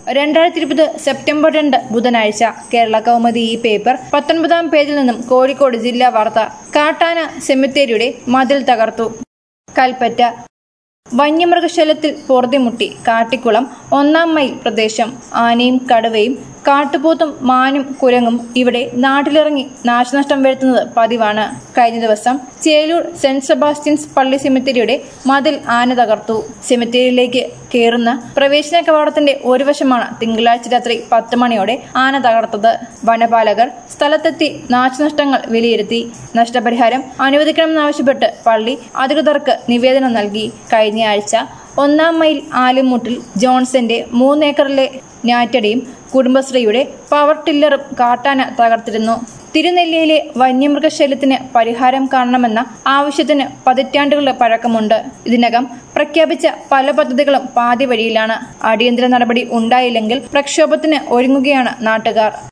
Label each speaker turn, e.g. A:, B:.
A: രണ്ടായിരത്തി ഇരുപത് സെപ്റ്റംബർ രണ്ട് ബുധനാഴ്ച കേരള കൗമുദി ഈ പേപ്പർ പത്തൊൻപതാം പേജിൽ നിന്നും കോഴിക്കോട് ജില്ലാ വാർത്ത കാട്ടാന സെമിത്തേരിയുടെ മതിൽ തകർത്തു കൽപ്പറ്റ വന്യമൃഗശല്യത്തിൽ പൊറുതിമുട്ടി കാട്ടിക്കുളം ഒന്നാം മൈൽ പ്രദേശം ആനയും കടുവയും കാട്ടുപോത്തും മാനും കുരങ്ങും ഇവിടെ നാട്ടിലിറങ്ങി നാശനഷ്ടം വരുത്തുന്നത് പതിവാണ് കഴിഞ്ഞ ദിവസം ചേലൂർ സെന്റ് സെബാസ്റ്റ്യൻസ് പള്ളി സെമിത്തേരിയുടെ മതിൽ ആന തകർത്തു സെമിത്തേരിയിലേക്ക് കയറുന്ന പ്രവേശന കവാടത്തിന്റെ ഒരു വശമാണ് തിങ്കളാഴ്ച രാത്രി പത്ത് മണിയോടെ ആന തകർത്തത് വനപാലകർ സ്ഥലത്തെത്തി നാശനഷ്ടങ്ങൾ വിലയിരുത്തി നഷ്ടപരിഹാരം അനുവദിക്കണമെന്നാവശ്യപ്പെട്ട് പള്ളി അധികൃതർക്ക് നിവേദനം നൽകി കഴിഞ്ഞ ആഴ്ച ഒന്നാം മൈൽ ആലുമുട്ടിൽ ജോൺസന്റെ മൂന്നേക്കറിലെ ഞാറ്റടിയും കുടുംബശ്രീയുടെ പവർ ടില്ലറും കാട്ടാന തകർത്തിരുന്നു തിരുനെല്ലിയിലെ വന്യമൃഗശല്യത്തിന് പരിഹാരം കാണണമെന്ന ആവശ്യത്തിന് പതിറ്റാണ്ടുകളുടെ പഴക്കമുണ്ട് ഇതിനകം പ്രഖ്യാപിച്ച പല പദ്ധതികളും പാതി വഴിയിലാണ് അടിയന്തര നടപടി ഉണ്ടായില്ലെങ്കിൽ പ്രക്ഷോഭത്തിന് ഒരുങ്ങുകയാണ് നാട്ടുകാർ